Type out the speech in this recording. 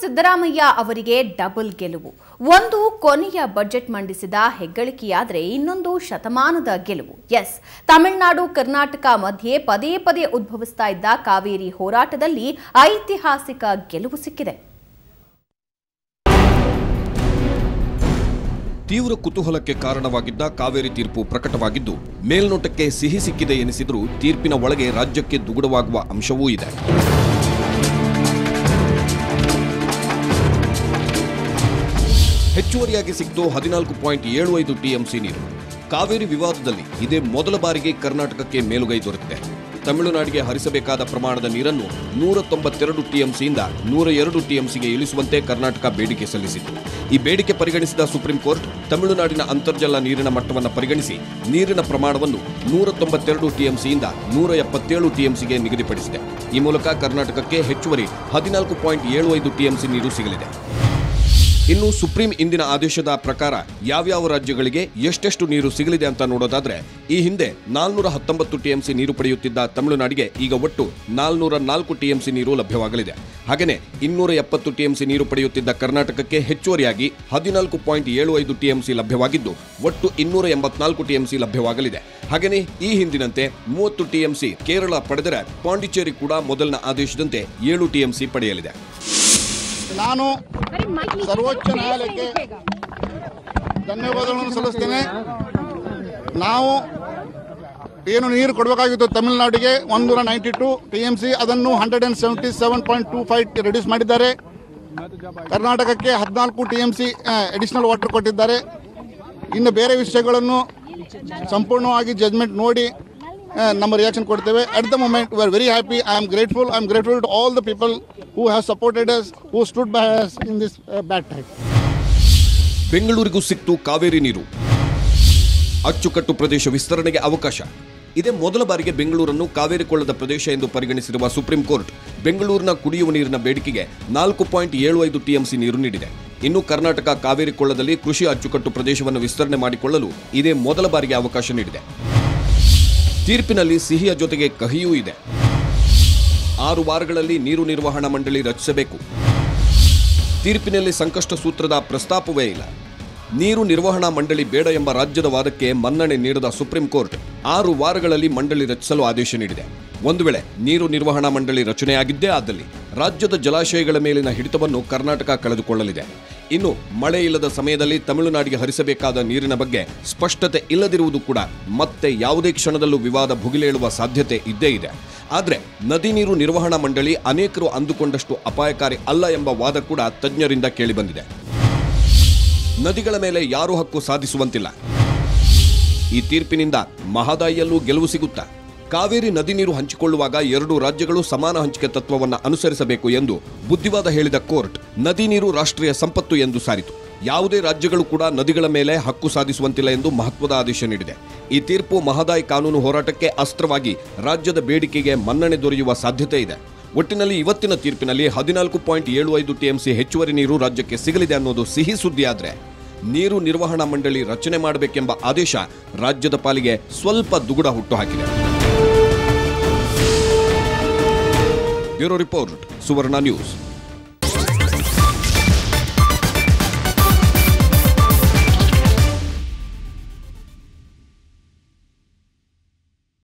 ಸಿದ್ದರಾಮಯ್ಯ ಅವರಿಗೆ ಡಬಲ್ ಗೆಲುವು ಒಂದು ಕೊನೆಯ ಬಜೆಟ್ ಮಂಡಿಸಿದ ಹೆಗ್ಗಳಿಕೆಯಾದರೆ ಇನ್ನೊಂದು ಶತಮಾನದ ಗೆಲುವು ಎಸ್ ತಮಿಳುನಾಡು ಕರ್ನಾಟಕ ಮಧ್ಯೆ ಪದೇ ಪದೇ ಉದ್ಭವಿಸ್ತಾ ಇದ್ದ ಕಾವೇರಿ ಹೋರಾಟದಲ್ಲಿ ಐತಿಹಾಸಿಕ ಗೆಲುವು ಸಿಕ್ಕಿದೆ ತೀವ್ರ ಕುತೂಹಲಕ್ಕೆ ಕಾರಣವಾಗಿದ್ದ ಕಾವೇರಿ ತೀರ್ಪು ಪ್ರಕಟವಾಗಿದ್ದು ಮೇಲ್ನೋಟಕ್ಕೆ ಸಿಹಿ ಸಿಕ್ಕಿದೆ ಎನಿಸಿದರೂ ತೀರ್ಪಿನ ಒಳಗೆ ರಾಜ್ಯಕ್ಕೆ ದುಗುಡವಾಗುವ ಅಂಶವೂ ಇದೆ ಹೆಚ್ಚುವರಿಯಾಗಿ ಸಿಕ್ತು ಹದಿನಾಲ್ಕು ಪಾಯಿಂಟ್ ಏಳು ಐದು ಟಿಎಂಸಿ ನೀರು ಕಾವೇರಿ ವಿವಾದದಲ್ಲಿ ಇದೇ ಮೊದಲ ಬಾರಿಗೆ ಕರ್ನಾಟಕಕ್ಕೆ ಮೇಲುಗೈ ದೊರೆತಿದೆ ತಮಿಳುನಾಡಿಗೆ ಹರಿಸಬೇಕಾದ ಪ್ರಮಾಣದ ನೀರನ್ನು ನೂರ ತೊಂಬತ್ತೆರಡು ಟಿಎಂಸಿಯಿಂದ ನೂರ ಎರಡು ಟಿಎಂಸಿಗೆ ಇಳಿಸುವಂತೆ ಕರ್ನಾಟಕ ಬೇಡಿಕೆ ಸಲ್ಲಿಸಿತ್ತು ಈ ಬೇಡಿಕೆ ಪರಿಗಣಿಸಿದ ಸುಪ್ರೀಂ ಕೋರ್ಟ್ ತಮಿಳುನಾಡಿನ ಅಂತರ್ಜಲ ನೀರಿನ ಮಟ್ಟವನ್ನು ಪರಿಗಣಿಸಿ ನೀರಿನ ಪ್ರಮಾಣವನ್ನು ನೂರ ತೊಂಬತ್ತೆರಡು ಟಿಎಂಸಿಯಿಂದ ನೂರ ಎಪ್ಪತ್ತೇಳು ಟಿಎಂಸಿಗೆ ನಿಗದಿಪಡಿಸಿದೆ ಈ ಮೂಲಕ ಕರ್ನಾಟಕಕ್ಕೆ ಹೆಚ್ಚುವರಿ ಹದಿನಾಲ್ಕು ಪಾಯಿಂಟ್ ಏಳು ಐದು ಟಿಎಂಸಿ ನೀರು ಸಿಗಲಿದೆ ಇನ್ನು ಸುಪ್ರೀಂ ಇಂದಿನ ಆದೇಶದ ಪ್ರಕಾರ ಯಾವ್ಯಾವ ರಾಜ್ಯಗಳಿಗೆ ಎಷ್ಟೆಷ್ಟು ನೀರು ಸಿಗಲಿದೆ ಅಂತ ನೋಡೋದಾದ್ರೆ ಈ ಹಿಂದೆ ನಾಲ್ನೂರ ಹತ್ತೊಂಬತ್ತು ಟಿಎಂಸಿ ನೀರು ಪಡೆಯುತ್ತಿದ್ದ ತಮಿಳುನಾಡಿಗೆ ಈಗ ಒಟ್ಟು ನಾಲ್ನೂರ ನಾಲ್ಕು ಟಿಎಂಸಿ ನೀರು ಲಭ್ಯವಾಗಲಿದೆ ಹಾಗೆಯೇ ಇನ್ನೂರ ಎಪ್ಪತ್ತು ಟಿಎಂಸಿ ನೀರು ಪಡೆಯುತ್ತಿದ್ದ ಕರ್ನಾಟಕಕ್ಕೆ ಹೆಚ್ಚುವರಿಯಾಗಿ ಹದಿನಾಲ್ಕು ಪಾಯಿಂಟ್ ಏಳು ಐದು ಟಿಎಂಸಿ ಲಭ್ಯವಾಗಿದ್ದು ಒಟ್ಟು ಇನ್ನೂರ ಎಂಬತ್ನಾಲ್ಕು ಟಿಎಂಸಿ ಲಭ್ಯವಾಗಲಿದೆ ಹಾಗೆಯೇ ಈ ಹಿಂದಿನಂತೆ ಮೂವತ್ತು ಟಿಎಂಸಿ ಕೇರಳ ಪಡೆದರೆ ಪಾಂಡಿಚೇರಿ ಕೂಡ ಮೊದಲಿನ ಆದೇಶದಂತೆ ಏಳು ಟಿಎಂಸಿ ಪಡೆಯಲಿದೆ ನಾನು ಸರ್ವೋಚ್ಚ ನ್ಯಾಯಾಲಯಕ್ಕೆ ಧನ್ಯವಾದಗಳನ್ನು ಸಲ್ಲಿಸ್ತೇನೆ ನಾವು ಏನು ನೀರು ಕೊಡಬೇಕಾಗಿತ್ತು ತಮಿಳುನಾಡಿಗೆ ಒಂದೂರ ninety two T M C ಅದನ್ನು hundred and seventy seven point two five reduce ಮಾಡಿದ್ದಾರೆ ಕರ್ನಾಟಕಕ್ಕೆ ಹದಿನಾಲ್ಕು T M C additional water ಕೊಟ್ಟಿದ್ದಾರೆ ಇನ್ನು ಬೇರೆ ವಿಷಯಗಳನ್ನು ಸಂಪೂರ್ಣವಾಗಿ ಜಜ್ಮೆಂಟ್ ನೋಡಿ ಆ, ನಮ್ಮ ರಿಯಾಕ್ಷನ್ ಕೊಡ್ತೇವೆ at the moment we are very happy I am grateful I am grateful to all the people who have supported us who stood by us in this bad time ಬೆಂಗಳೂರಿಗೂ ಸಿಕ್ತು ಕಾವೇರಿ ನೀರು ಅಚ್ಚುಕಟ್ಟು ಪ್ರದೇಶ ವಿಸ್ತರಣೆಗೆ ಅವಕಾಶ ಇದೇ ಮೊದಲ ಬಾರಿಗೆ ಬೆಂಗಳೂರನ್ನು ಕಾವೇರಿ ಕೊಳ್ಳದ ಪ್ರದೇಶ ಎಂದು ಪರಿಗಣಿಸಿರುವ ಸುಪ್ರೀಂ ಕೋರ್ಟ್ ಬೆಂಗಳೂರಿನ ಕುಡಿಯುವ ನೀರಿನ ಬೇಡಿಕೆಗೆ ನಾಲ್ಕು ಪಾಯಿಂಟ್ ಏಳು ಐದು ಟಿಎಂಸಿ ನೀರು ನೀಡಿದೆ ಇನ್ನು ಕರ್ನಾಟಕ ಕಾವೇರಿ ಕೊಳ್ಳದಲ್ಲಿ ಕೃಷಿ ಅಚ್ಚುಕಟ್ಟು ಪ್ರದೇಶವನ್ನು ವಿಸ್ತರಣೆ ಮಾಡಿಕೊಳ್ಳಲು ಇದೇ ಮೊದಲ ಬಾರಿಗೆ ಅವಕಾಶ ನೀಡಿದೆ ತೀರ್ಪಿನಲ್ಲಿ ಸಿಹಿಯ ಜೊತೆಗೆ ಕಹಿಯೂ ಇದೆ ಆರು ವಾರಗಳಲ್ಲಿ ನೀರು ನಿರ್ವಹಣಾ ಮಂಡಳಿ ರಚಿಸಬೇಕು ತೀರ್ಪಿನಲ್ಲಿ ಸಂಕಷ್ಟ ಸೂತ್ರದ ಪ್ರಸ್ತಾಪವೇ ಇಲ್ಲ ನೀರು ನಿರ್ವಹಣಾ ಮಂಡಳಿ ಬೇಡ ಎಂಬ ರಾಜ್ಯದ ವಾದಕ್ಕೆ ಮನ್ನಣೆ ನೀಡದ ಸುಪ್ರೀಂ ಕೋರ್ಟ್ ಆರು ವಾರಗಳಲ್ಲಿ ಮಂಡಳಿ ರಚಿಸಲು ಆದೇಶ ನೀಡಿದೆ ಒಂದು ವೇಳೆ ನೀರು ನಿರ್ವಹಣಾ ಮಂಡಳಿ ರಚನೆಯಾಗಿದ್ದೇ ಆದಲ್ಲಿ ರಾಜ್ಯದ ಜಲಾಶಯಗಳ ಮೇಲಿನ ಹಿಡಿತವನ್ನು ಕರ್ನಾಟಕ ಕಳೆದುಕೊಳ್ಳಲಿದೆ ಇನ್ನು ಮಳೆ ಇಲ್ಲದ ಸಮಯದಲ್ಲಿ ತಮಿಳುನಾಡಿಗೆ ಹರಿಸಬೇಕಾದ ನೀರಿನ ಬಗ್ಗೆ ಸ್ಪಷ್ಟತೆ ಇಲ್ಲದಿರುವುದು ಕೂಡ ಮತ್ತೆ ಯಾವುದೇ ಕ್ಷಣದಲ್ಲೂ ವಿವಾದ ಭುಗಿಲೇಳುವ ಸಾಧ್ಯತೆ ಇದ್ದೇ ಇದೆ ಆದರೆ ನದಿ ನೀರು ನಿರ್ವಹಣಾ ಮಂಡಳಿ ಅನೇಕರು ಅಂದುಕೊಂಡಷ್ಟು ಅಪಾಯಕಾರಿ ಅಲ್ಲ ಎಂಬ ವಾದ ಕೂಡ ತಜ್ಞರಿಂದ ಕೇಳಿಬಂದಿದೆ ನದಿಗಳ ಮೇಲೆ ಯಾರೂ ಹಕ್ಕು ಸಾಧಿಸುವಂತಿಲ್ಲ ಈ ತೀರ್ಪಿನಿಂದ ಮಹದಾಯಿಯಲ್ಲೂ ಗೆಲುವು ಸಿಗುತ್ತಾ ಕಾವೇರಿ ನದಿ ನೀರು ಹಂಚಿಕೊಳ್ಳುವಾಗ ಎರಡು ರಾಜ್ಯಗಳು ಸಮಾನ ಹಂಚಿಕೆ ತತ್ವವನ್ನು ಅನುಸರಿಸಬೇಕು ಎಂದು ಬುದ್ಧಿವಾದ ಹೇಳಿದ ಕೋರ್ಟ್ ನದಿ ನೀರು ರಾಷ್ಟ್ರೀಯ ಸಂಪತ್ತು ಎಂದು ಸಾರಿತು ಯಾವುದೇ ರಾಜ್ಯಗಳು ಕೂಡ ನದಿಗಳ ಮೇಲೆ ಹಕ್ಕು ಸಾಧಿಸುವಂತಿಲ್ಲ ಎಂದು ಮಹತ್ವದ ಆದೇಶ ನೀಡಿದೆ ಈ ತೀರ್ಪು ಮಹದಾಯಿ ಕಾನೂನು ಹೋರಾಟಕ್ಕೆ ಅಸ್ತ್ರವಾಗಿ ರಾಜ್ಯದ ಬೇಡಿಕೆಗೆ ಮನ್ನಣೆ ದೊರೆಯುವ ಸಾಧ್ಯತೆ ಇದೆ ಒಟ್ಟಿನಲ್ಲಿ ಇವತ್ತಿನ ತೀರ್ಪಿನಲ್ಲಿ ಹದಿನಾಲ್ಕು ಪಾಯಿಂಟ್ ಏಳು ಐದು ಟಿಎಂಸಿ ಹೆಚ್ಚುವರಿ ನೀರು ರಾಜ್ಯಕ್ಕೆ ಸಿಗಲಿದೆ ಅನ್ನೋದು ಸಿಹಿ ಸುದ್ದಿಯಾದ್ರೆ ನೀರು ನಿರ್ವಹಣಾ ಮಂಡಳಿ ರಚನೆ ಮಾಡಬೇಕೆಂಬ ಆದೇಶ ರಾಜ್ಯದ ಪಾಲಿಗೆ ಸ್ವಲ್ಪ ದುಗುಡ ಹುಟ್ಟುಹಾಕಿದೆ ಬ್ಯೂರೋ ರಿಪೋರ್ಟ್ ಸುವರ್ಣ ನ್ಯೂಸ್